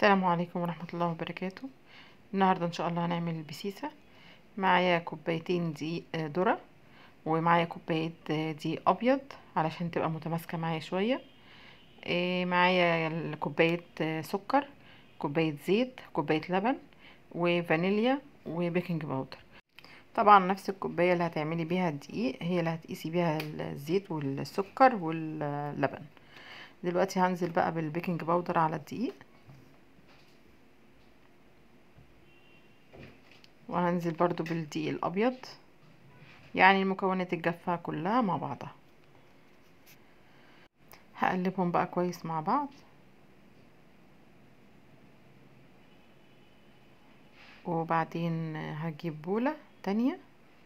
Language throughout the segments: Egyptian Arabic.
السلام عليكم ورحمة الله وبركاته النهاردة ان شاء الله هنعمل البسيسة معايا كوبايتين دقيق آه، ذرة ومعايا كوباية آه، دقيق ابيض علشان تبقى متماسكة معايا شوية آه، معايا ال- كوباية آه، سكر كوباية زيت كوباية لبن وفانيليا وبيكنج باودر طبعا نفس الكوباية اللي هتعملي بيها الدقيق هي اللي هتقيسي بيها الزيت والسكر واللبن دلوقتي هنزل بقى بالبيكنج باودر على الدقيق وهنزل برضو بالدقيق الابيض يعني المكونات الجافة كلها مع بعضها هقلبهم بقى كويس مع بعض وبعدين هجيب بولة تانية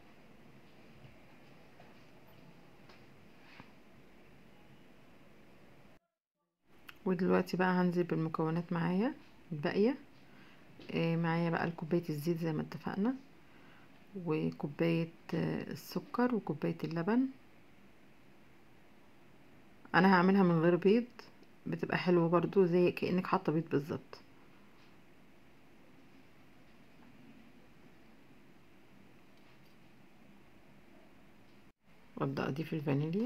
ودلوقتي بقى هنزل بالمكونات معايا الباقية إيه معايا بقى كوباية الزيت زي ما اتفقنا وكوباية السكر وكوباية اللبن انا هعملها من غير بيض بتبقى حلوة برضو زي كأنك حاطة بيض بالظبط وابدأ اضيف الفانيليا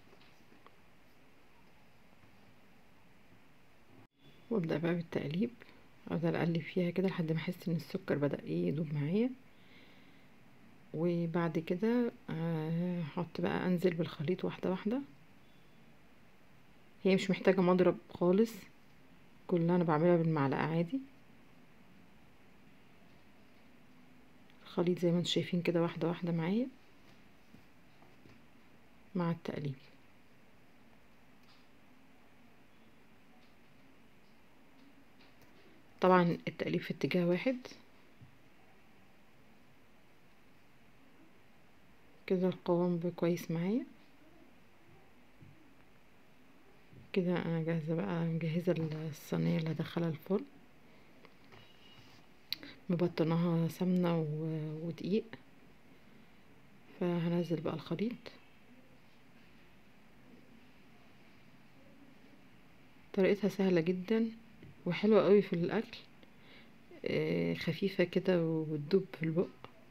وابدأ بقى بالتقليب افضل اقلب فيها كده لحد ما احس ان السكر بدأ ايه يدوب معايا وبعد كده هحط بقى انزل بالخليط واحدة واحدة هي مش محتاجة مضرب خالص كل اللي انا بعملها بالمعلقة عادي الخليط زي ما انتم شايفين كده واحدة واحدة معايا مع التقليب طبعا التقليب في اتجاه واحد كده القوام كويس معايا كده انا جاهزه بقى مجهزه الصينيه اللي هدخلها الفرن مبطناها سمنه ودقيق فهنزل بقى الخليط طريقتها سهله جدا وحلوه قوي في الاكل خفيفه كده وبتدوب في البق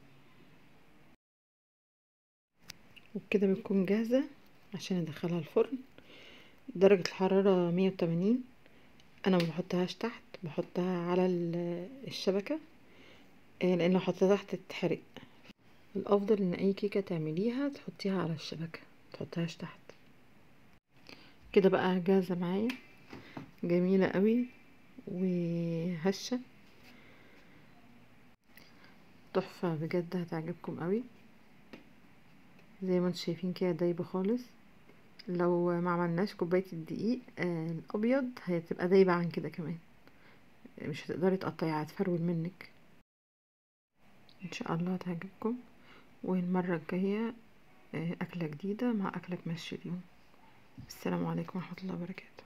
وبكده بتكون جاهزة عشان ادخلها الفرن درجة الحرارة مية وتمانين انا ما بحطهاش تحت بحطها على الشبكة لان لو حطيتها تحت تتحرق الافضل ان اي كيكة تعمليها تحطيها على الشبكة متحطيهاش تحت كده بقى جاهزة معايا جميلة قوي وهشة تحفة بجد هتعجبكم قوي زي ما انتم شايفين كده دايبه خالص لو ما عملناش كوبايه الدقيق آه الابيض هتبقى دايبه عن كده كمان مش هتقدري تقطعيها هتفرول منك ان شاء الله هتعجبكم والمره الجايه آه اكله جديده مع اكله تمشي اليوم السلام عليكم ورحمه الله وبركاته